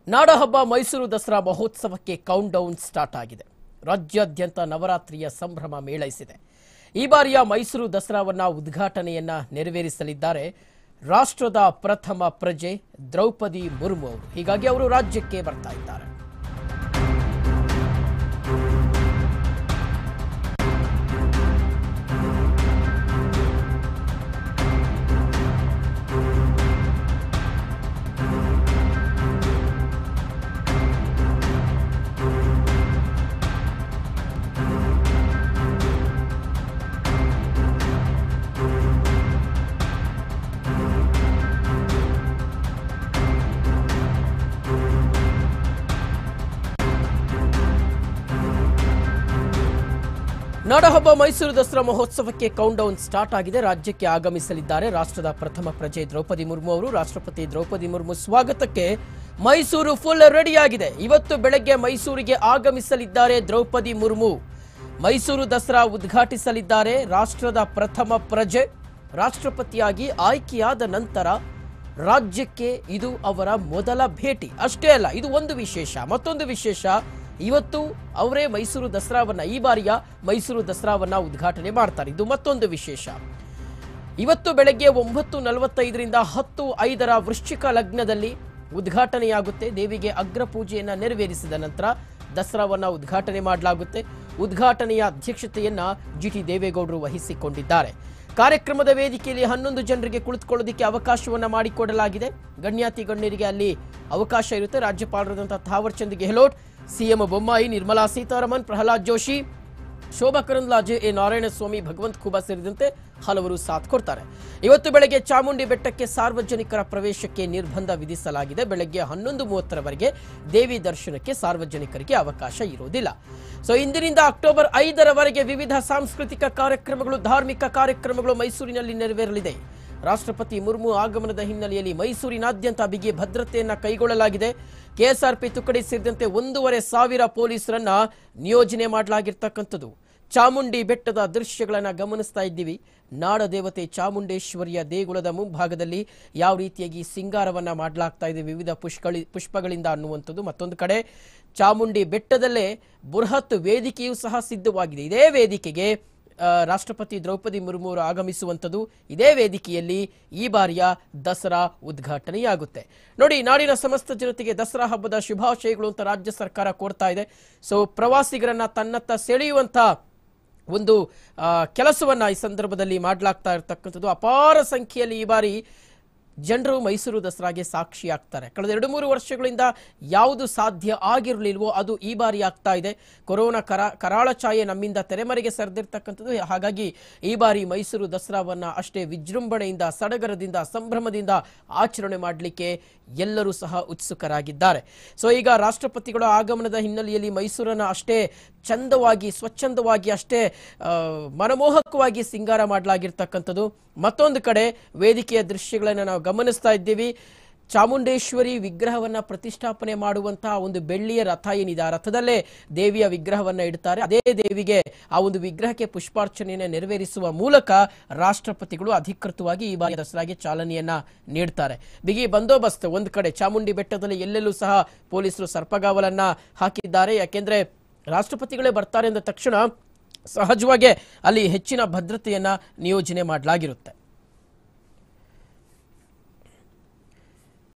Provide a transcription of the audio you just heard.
ನಾಡಹಬ್ಬ ಮೈಸೂರು ದಸರಾ ಮಹೋತ್ಸವಕ್ಕೆ count down start ಆಗಿದೆ ರಾಜ್ಯಾದ್ಯಂತ ನವರಾತ್ರಿಯ ಸಂಭ್ರಮ ಮೇಳೈಸಿದೆ ಈ ಬಾರಿಯ ಮೈಸೂರು ದಸರಾವನ್ನ ಉದ್ಘಾಟನೆಯನ್ನ ನೆರವೇರಿಸಲಿದ್ದಾರೆ ರಾಷ್ಟ್ರದ ಪ್ರಥಮ ಪ್ರಜೆ ದ್ರೌಪದಿ ಮುರ್ಮು ಅವರು ಹೀಗಾಗಿ ಅವರು ರಾಜ್ಯಕ್ಕೆ ಬರ್ತಾ ಇದ್ದಾರೆ ನಾಡಹಬ್ಬ ಮೈಸೂರು ದಸರಾ ಮಹೋತ್ಸವಕ್ಕೆ ಕೌಂಟ್ ಡೌನ್ ಸ್ಟಾರ್ಟ್ ಆಗಿದೆ ರಾಜ್ಯಕ್ಕೆ ಆಗಮಿಸಲಿದ್ದಾರೆ ರಾಷ್ಟ್ರದ ಪ್ರಥಮ ಪ್ರಜೆ ದ್ರೌಪದಿ ಮುರ್ಮು ಅವರು ರಾಷ್ಟ್ರಪತಿ ದ್ರೌಪದಿ ಮುರ್ಮು ಸ್ವಾಗತಕ್ಕೆ ಮೈಸೂರು ಫುಲ್ ರೆಡಿಯಾಗಿದೆ ಇವತ್ತು ಬೆಳಗ್ಗೆ ಮೈಸೂರಿಗೆ ಆಗಮಿಸಲಿದ್ದಾರೆ ದ್ರೌಪದಿ ಮುರ್ಮು ಮೈಸೂರು ದಸರಾ ಉದ್ಘಾಟಿಸಲಿದ್ದಾರೆ ರಾಷ್ಟ್ರದ ಪ್ರಥಮ ಪ್ರಜೆ ರಾಷ್ಟ್ರಪತಿಯಾಗಿ ಆಯ್ಕೆಯಾದ ನಂತರ ರಾಜ್ಯಕ್ಕೆ ಇದು ಅವರ ಮೊದಲ ಭೇಟಿ ಅಷ್ಟೇ ಅಲ್ಲ ಇದು ಒಂದು ವಿಶೇಷ ಮತ್ತೊಂದು ವಿಶೇಷ ಇವತ್ತು ಅವರೇ ಮೈಸೂರು ದಸರಾವನ್ನ ಈ ಬಾರಿಯ ಮೈಸೂರು ದಸರಾವನ್ನ ಉದ್ಘಾಟನೆ ಮಾಡ್ತಾರೆ ಇದು ಮತ್ತೊಂದು ವಿಶೇಷ ಇವತ್ತು ಬೆಳಗ್ಗೆ ಒಂಬತ್ತು ನಲವತ್ತೈದರಿಂದ ಹತ್ತು ಐದರ ವೃಶ್ಚಿಕ ಲಗ್ನದಲ್ಲಿ ಉದ್ಘಾಟನೆಯಾಗುತ್ತೆ ದೇವಿಗೆ ಅಗ್ರ ಪೂಜೆಯನ್ನ ನೆರವೇರಿಸಿದ ನಂತರ ದಸರಾವನ್ನ ಉದ್ಘಾಟನೆ ಮಾಡಲಾಗುತ್ತೆ ಉದ್ಘಾಟನೆಯ ಅಧ್ಯಕ್ಷತೆಯನ್ನ ಜಿ ಟಿ ದೇವೇಗೌಡರು ವಹಿಸಿಕೊಂಡಿದ್ದಾರೆ ಕಾರ್ಯಕ್ರಮದ ವೇದಿಕೆಯಲ್ಲಿ ಹನ್ನೊಂದು ಜನರಿಗೆ ಕುಳಿತುಕೊಳ್ಳೋದಕ್ಕೆ ಅವಕಾಶವನ್ನ ಮಾಡಿಕೊಡಲಾಗಿದೆ ಗಣ್ಯಾತಿ ಗಣ್ಯರಿಗೆ ಅಲ್ಲಿ ಅವಕಾಶ ಇರುತ್ತೆ ರಾಜ್ಯಪಾಲರಾದಂತಹ ಥಾವರ್ ಚಂದ್ ಗೆಹ್ಲೋಟ್ ಸಿಎಂ ಬೊಮ್ಮಾಯಿ ನಿರ್ಮಲಾ ಸೀತಾರಾಮನ್ ಪ್ರಹ್ಲಾದ್ ಜೋಶಿ ಶೋಭಾ ಕರಂದ್ಲಾಜೆ ಎ ನಾರಾಯಣಸ್ವಾಮಿ ಭಗವಂತ್ ಖೂಬಾ ಸೇರಿದಂತೆ ಹಲವರು ಸಾಥ್ ಕೊಡ್ತಾರೆ ಇವತ್ತು ಬೆಳಗ್ಗೆ ಚಾಮುಂಡಿ ಬೆಟ್ಟಕ್ಕೆ ಸಾರ್ವಜನಿಕರ ಪ್ರವೇಶಕ್ಕೆ ನಿರ್ಬಂಧ ವಿಧಿಸಲಾಗಿದೆ ಬೆಳಗ್ಗೆ ಹನ್ನೊಂದು ಮೂವತ್ತರವರೆಗೆ ದೇವಿ ದರ್ಶನಕ್ಕೆ ಸಾರ್ವಜನಿಕರಿಗೆ ಅವಕಾಶ ಇರುವುದಿಲ್ಲ ಸೊ ಇಂದಿನಿಂದ ಅಕ್ಟೋಬರ್ ಐದರವರೆಗೆ ವಿವಿಧ ಸಾಂಸ್ಕೃತಿಕ ಕಾರ್ಯಕ್ರಮಗಳು ಧಾರ್ಮಿಕ ಕಾರ್ಯಕ್ರಮಗಳು ಮೈಸೂರಿನಲ್ಲಿ ನೆರವೇರಲಿದೆ ರಾಷ್ಟ್ರಪತಿ ಮುರ್ಮು ಆಗಮನದ ಹಿನ್ನೆಲೆಯಲ್ಲಿ ಮೈಸೂರಿನಾದ್ಯಂತ ಬಿಗಿ ಭದ್ರತೆಯನ್ನ ಕೈಗೊಳ್ಳಲಾಗಿದೆ ಕೆಎಸ್ಆರ್ಪಿ ತುಕಡಿ ಸೇರಿದಂತೆ ಒಂದೂವರೆ ಸಾವಿರ ಪೊಲೀಸರನ್ನ ನಿಯೋಜನೆ ಮಾಡಲಾಗಿರ್ತಕ್ಕಂಥದ್ದು ಚಾಮುಂಡಿ ಬೆಟ್ಟದ ದೃಶ್ಯಗಳನ್ನ ಗಮನಿಸ್ತಾ ಇದ್ದೀವಿ ನಾಡ ದೇವತೆ ಚಾಮುಂಡೇಶ್ವರಿಯ ದೇಗುಲದ ಮುಂಭಾಗದಲ್ಲಿ ಯಾವ ರೀತಿಯಾಗಿ ಸಿಂಗಾರವನ್ನ ಮಾಡಲಾಗ್ತಾ ಇದೆ ವಿವಿಧ ಪುಷ್ಪಗಳಿ ಪುಷ್ಪಗಳಿಂದ ಅನ್ನುವಂಥದ್ದು ಮತ್ತೊಂದು ಕಡೆ ಚಾಮುಂಡಿ ಬೆಟ್ಟದಲ್ಲೇ ಬೃಹತ್ ವೇದಿಕೆಯೂ ಸಹ ಸಿದ್ಧವಾಗಿದೆ ಇದೇ ವೇದಿಕೆಗೆ ಆ, ರಾಷ್ಟ್ರಪತಿ ದ್ರೌಪದಿ ಮುರ್ಮು ಅವರು ಆಗಮಿಸುವಂಥದ್ದು ಇದೇ ವೇದಿಕೆಯಲ್ಲಿ ಈ ಬಾರಿಯ ದಸರಾ ಉದ್ಘಾಟನೆಯಾಗುತ್ತೆ ನೋಡಿ ನಾಡಿನ ಸಮಸ್ತ ಜನತೆಗೆ ದಸರಾ ಹಬ್ಬದ ಶುಭಾಶಯಗಳು ಅಂತ ರಾಜ್ಯ ಸರ್ಕಾರ ಕೋರ್ತಾ ಇದೆ ಸೊ ಪ್ರವಾಸಿಗರನ್ನ ತನ್ನತ್ತ ಸೆಳೆಯುವಂತ ಒಂದು ಆ, ಕೆಲಸವನ್ನ ಈ ಸಂದರ್ಭದಲ್ಲಿ ಮಾಡಲಾಗ್ತಾ ಇರತಕ್ಕಂಥದ್ದು ಅಪಾರ ಸಂಖ್ಯೆಯಲ್ಲಿ ಈ ಬಾರಿ ಜನರು ಮೈಸೂರು ದಸರಾಗೆ ಸಾಕ್ಷಿ ಆಗ್ತಾರೆ ಕಳೆದ ಎರಡು ಮೂರು ವರ್ಷಗಳಿಂದ ಯಾವುದು ಸಾಧ್ಯ ಆಗಿರಲಿಲ್ವೋ ಅದು ಈ ಬಾರಿ ಆಗ್ತಾ ಇದೆ ಕೊರೋನಾ ಕರ ಕರಾಳ ಛಾಯೆ ನಮ್ಮಿಂದ ತೆರೆಮರೆಗೆ ಸರಿದಿರ್ತಕ್ಕಂಥದ್ದು ಹಾಗಾಗಿ ಈ ಬಾರಿ ಮೈಸೂರು ದಸರಾವನ್ನ ಅಷ್ಟೇ ವಿಜೃಂಭಣೆಯಿಂದ ಸಡಗರದಿಂದ ಸಂಭ್ರಮದಿಂದ ಆಚರಣೆ ಮಾಡಲಿಕ್ಕೆ ಎಲ್ಲರೂ ಸಹ ಉತ್ಸುಕರಾಗಿದ್ದಾರೆ ಸೊ ಈಗ ರಾಷ್ಟ್ರಪತಿಗಳ ಆಗಮನದ ಹಿನ್ನೆಲೆಯಲ್ಲಿ ಮೈಸೂರನ್ನ ಅಷ್ಟೇ ಚಂದವಾಗಿ ಸ್ವಚ್ಛಂದವಾಗಿ ಅಷ್ಟೇ ಆ, ಮನಮೋಹಕವಾಗಿ ಸಿಂಗಾರ ಮಾಡಲಾಗಿರ್ತಕ್ಕಂಥದ್ದು ಮತ್ತೊಂದು ಕಡೆ ವೇದಿಕೆಯ ದೃಶ್ಯಗಳನ್ನು ನಾವು ಗಮನಿಸ್ತಾ ಇದ್ದೀವಿ ಚಾಮುಂಡೇಶ್ವರಿ ವಿಗ್ರಹವನ್ನ ಪ್ರತಿಷ್ಠಾಪನೆ ಮಾಡುವಂತಹ ಒಂದು ಬೆಳ್ಳಿಯ ರಥ ಏನಿದೆ ಆ ರಥದಲ್ಲೇ ದೇವಿಯ ವಿಗ್ರಹವನ್ನ ಇಡ್ತಾರೆ ಅದೇ ದೇವಿಗೆ ಆ ಒಂದು ವಿಗ್ರಹಕ್ಕೆ ಪುಷ್ಪಾರ್ಚನೆಯನ್ನ ನೆರವೇರಿಸುವ ಮೂಲಕ ರಾಷ್ಟ್ರಪತಿಗಳು ಅಧಿಕೃತವಾಗಿ ಈ ಬಾರಿ ದಸರಾಗೆ ಚಾಲನೆಯನ್ನ ನೀಡ್ತಾರೆ ಬಿಗಿ ಬಂದೋಬಸ್ತ್ ಒಂದು ಕಡೆ ಚಾಮುಂಡಿ ಬೆಟ್ಟದಲ್ಲಿ ಎಲ್ಲೆಲ್ಲೂ ಸಹ ಪೊಲೀಸರು ಸರ್ಪಗಾವಲನ್ನ ಹಾಕಿದ್ದಾರೆ ಯಾಕೆಂದ್ರೆ ರಾಷ್ಟ್ರಪತಿಗಳೇ ಬರ್ತಾರೆ ಅಂದ ತಕ್ಷಣ ಸಹಜವಾಗಿ ಅಲ್ಲಿ ಹೆಚ್ಚಿನ ಭದ್ರತೆಯನ್ನ ನಿಯೋಜನೆ ಮಾಡಲಾಗಿರುತ್ತೆ